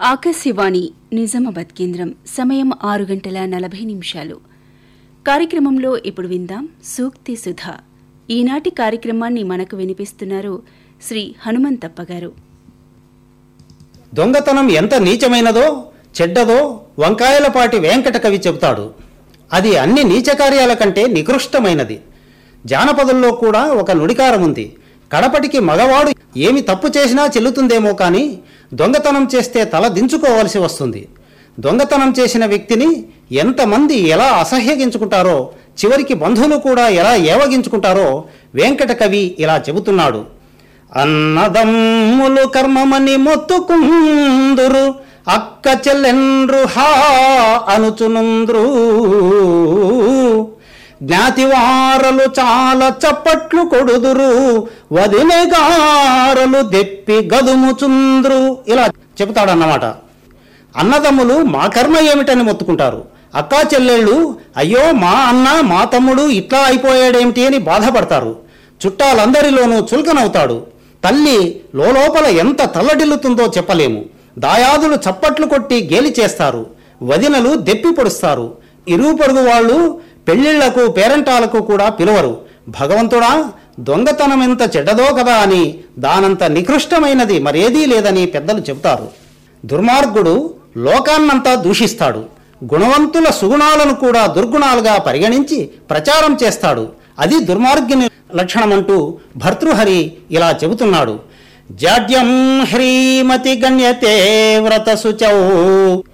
ఆకాశవాణి నిజామాబాద్ కేంద్రం సమయం ఆరు గంటల నలభై నిమిషాలు కార్యక్రమంలో ఇప్పుడు విందాం సూక్తి సుధ ఈనాటి కార్యక్రమాన్ని మనకు వినిపిస్తున్నారు శ్రీ హనుమంతప్ప గారు దొంగతనం ఎంత నీచమైనదో చెడ్డదో వంకాయలపాటి వెంకట కవి చెబుతాడు అది అన్ని నీచ కార్యాల కంటే నికృష్టమైనది జానపదుల్లో కూడా ఒక నుడికారం ఉంది కడపటికి మగవాడు ఏమి తప్పు చేసినా చెల్లుతుందేమో కానీ దొంగతనం చేస్తే తల దించుకోవలసి వస్తుంది దొంగతనం చేసిన వ్యక్తిని ఎంతమంది ఎలా అసహ్యగించుకుంటారో చివరికి బంధువులు కూడా ఎలా ఏవగించుకుంటారో వెంకట కవి ఇలా చెబుతున్నాడు అన్నదమ్ములు కర్మమని మొత్తుకుందురు అక్క చెల్లెండ్రు హా అనుచునుంద్రు జ్ఞాతివారలు చాలా చప్పట్లు కొడుదురు వదినగారలు దెప్పి గదుముచుంద్రు ఇలా చెబుతాడన్నమాట అన్నదమ్ములు మా కర్మ ఏమిటని మొత్తుకుంటారు అక్కా చెల్లెళ్ళు అయ్యో మా అన్న మా తమ్ముడు ఇట్లా అయిపోయాడేమిటి అని బాధపడతారు చుట్టాలందరిలోనూ చులకనవుతాడు తల్లి లోపల ఎంత తల్లడిల్లుతుందో చెప్పలేము దాయాదులు చప్పట్లు కొట్టి గేలి చేస్తారు వదినలు దెప్పి పొడుస్తారు ఇరుగు పొరుగు వాళ్ళు పెళ్లిళ్లకు పేరంటాలకు కూడా పిలువరు భగవంతుడా దొంగతనం ఎంత చెడ్డదో కదా అని దానంత నికృష్టమైనది మరేదీ లేదని పెద్దలు చెబుతారు దుర్మార్గుడు లోకాన్నంతా దూషిస్తాడు గుణవంతుల సుగుణాలను కూడా దుర్గుణాలుగా పరిగణించి ప్రచారం చేస్తాడు అది దుర్మార్గుని లక్షణమంటూ భర్తృహరి ఇలా చెబుతున్నాడు జాడ్యం హ్రీమతి గణ్యతే వ్రత శుచౌ